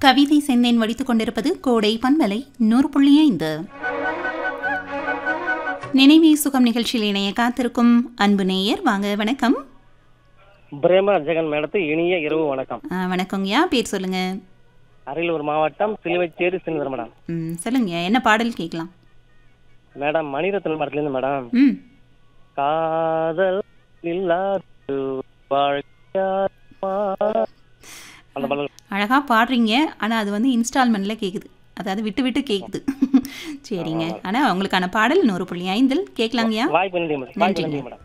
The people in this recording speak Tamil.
கவிதை செந்தேன் வடித்துக் கொண்டிருப்பது கோடை பண்பலை நூறு புள்ளி ஐந்து நினைவே சுகம் நிகழ்ச்சியில் இணைய காத்திருக்கும் அன்பு நேயர் வாங்க வணக்கம் பிரேமா ஜெகன் மேடத்து இனிய இரவு வணக்கம் ஆ, வணக்கங்கய்யா பேர் சொல்லுங்க அரியலூர் மாவட்டம் சிலுவைச்சேரி சின்னதர் மேடம் ம் சொல்லுங்க என்ன பாடல் கேட்கலாம் மேடம் மணிரத்னம் படத்துலேருந்து மேடம் ம் காதல் இல்லாது வாழ்க்கையாகுமா? அந்த பாடல் அழகா பாடுறீங்க ஆனா அது வந்து இன்ஸ்டால்மெண்ட்ல கேக்குது அதாவது விட்டு விட்டு கேக்குது சரிங்க ஆனா உங்களுக்கான பாடல் நூறு புள்ளி ஐந்தில் கேட்கலாங்கய்யா வாய்ப்பு நன்றி மேடம் வாய்ப்பு நன்றி மேடம்